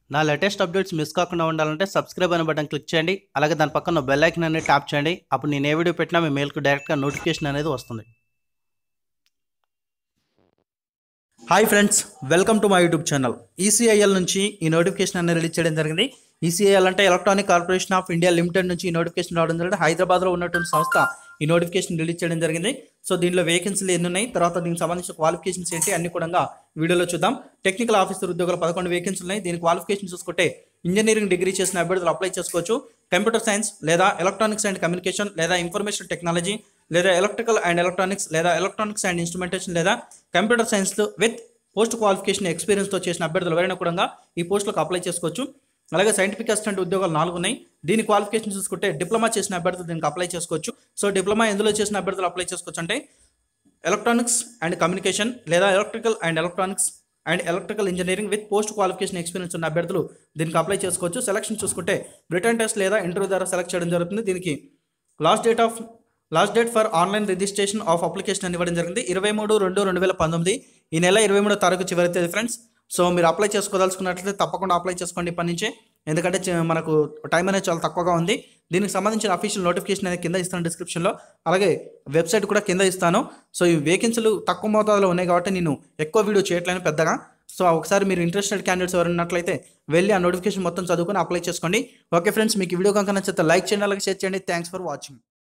నా latest updates miss కాకుండా ఉండాలంటే సబ్స్క్రైబ్ అనే బటన్ క్లిక్ చేయండి అలాగే దాని పక్కన బెల్ ఐకన్ అనేది ట్యాప్ చేయండి అప్పుడు నేను ఏ వీడియో పెట్టినా మీ మెయిల్కి డైరెక్ట్గా నోటిఫికేషన్ అనేది వస్తుంది hi friends welcome to my YouTube channel ECIL నుంచి ఈ నోటిఫికేషన్ అనేది రిలీజ్ చేయడం జరిగింది ఈసీఐఎల్ అంటే electronic corporation of India limited నుంచి ఈ నోటిఫికేషన్ రావడం జరిగింది హైదరాబాద్లో ఉన్నటువంటి సంస్థ ఈ నోటిఫికేషన్ రిలీజ్ చేయడం జరిగింది సో దీనిలో వేకెన్సీలు ఎన్ని ఉన్నాయి తర్వాత దీనికి సంబంధించిన క్వాలిఫికేషన్స్ ఏంటి అన్ని కూడా వీడియోలో చూద్దాం టెక్నికల్ ఆఫీసర్ ఉద్యోగాలు పదకొండు వేకెన్సీలు ఉన్నాయి దీని క్వాలిఫికేషన్ చూసుకుంటే ఇంజనీరింగ్ డిగ్రీ చేసిన అభ్యర్థులు అప్లై చేసుకోవచ్చు కంప్యూటర్ సైన్స్ లేదా ఎలక్ట్రానిక్స్ అండ్ కమ్యూనికేషన్ లేదా ఇన్ఫర్మేషన్ టెక్నాలజీ లేదా ఎలక్ట్రికల్ అండ్ ఎలక్ట్రానిక్స్ లేదా ఎలక్ట్రానిక్స్ అండ్ ఇన్స్ట్రుమెంటేషన్ లేదా computer science with post qualification ఎక్స్పీరియన్స్తో చేసిన అభ్యర్థులు ఎవరైనా కూడా ఈ పోస్టులకు అప్లై చేసుకోవచ్చు అలాగే సైంటిఫిక్ అసిస్టెంట్ ఉద్యోగాలు నాలుగు ఉన్నాయి దీని క్వాలిఫికేషన్ చూసుకుంటే డిప్లొమా చేసిన అభ్యర్థులు దీనికి అప్లై చేసుకోవచ్చు సో డిప్లొమా ఎందులో చేసిన అభ్యర్థులు అప్లై చేసుకోవచ్చు అంటే ఎలక్ట్రానిక్స్ అండ్ కమ్యూనికేషన్ లేదా electrical and electronics and electrical engineering with post qualification experience ఉన్న అభ్యర్థులు దీనికి అప్లై చేసుకోవచ్చు సెలక్షన్ చూసుకుంటే రిటర్న్ టెస్ట్ లేదా ఇంటర్వ్యూ ద్వారా సెలెక్ట్ చేయడం జరుగుతుంది దీనికి last date of last date for online registration of application అని ఇవ్వడం జరిగింది ఇరవై మూడు రెండు రెండు వేల పంతొమ్మిది ఈ నెల ఇరవై మూడో తారీఖు చివరి తేదీ ఫ్రెండ్స్ సో మీరు అప్లై చేసుకోదలుచుకున్నట్లయితే తప్పకుండా అప్లై చేసుకోండి ఇప్పటి నుంచే ఎందుకంటే చ- మనకు టైం అనేది చాలా తక్కువగా ఉంది దీనికి సంబంధించిన అఫీషియల్ నోటిఫికేషన్ అనేది కింద ఇస్తాను డిస్క్రిప్షన్లో అలాగే వెబ్సైట్ కూడా కింద ఇస్తాను సో ఈ వేకెన్సీలు తక్కువ మోతాదులో ఉన్నాయి కాబట్టి నేను ఎక్కువ వీడియో చేయట్లేను పెద్దగా సో ఒకసారి మీరు ఇంట్రెస్టెడ్ క్యాండిడేట్స్ ఎవరు ఉన్నట్లయితే వెళ్ళి ఆ నోటిఫికేషన్ మొత్తం చదువుకొని అప్లై చేసుకోండి ఓకే ఫ్రెండ్స్ మీకు ఈ వీడియో కనుక నచ్చితే లైక్ చేయండి అలాగే షేర్ చేయండి థ్యాంక్స్ ఫర్ వాచింగ్